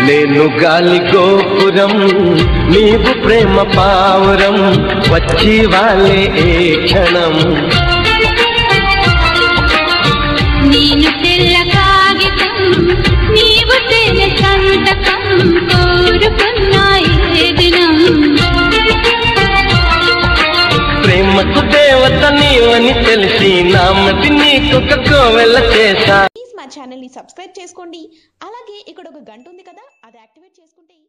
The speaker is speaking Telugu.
నేను గాలి గోపురం నీవు ప్రేమ పావురం వచ్చి వాళ్ళే ఏ క్షణం నేను తెల్ల కాగితం నీవు తెల్ల సంతకం కోరుకున్న ఏ దినం ప్రేమకు దేవత నీవని తెలిసి నామది నీకొక కోవెల చేశా ప్లీజ్ మా ఛానల్ని సబ్స్క్రైబ్ చేసుకోండి అలాగే ఇక్కడ ఒక గంట ఉంది కదా అది యాక్టివేట్ చేసుకుంటే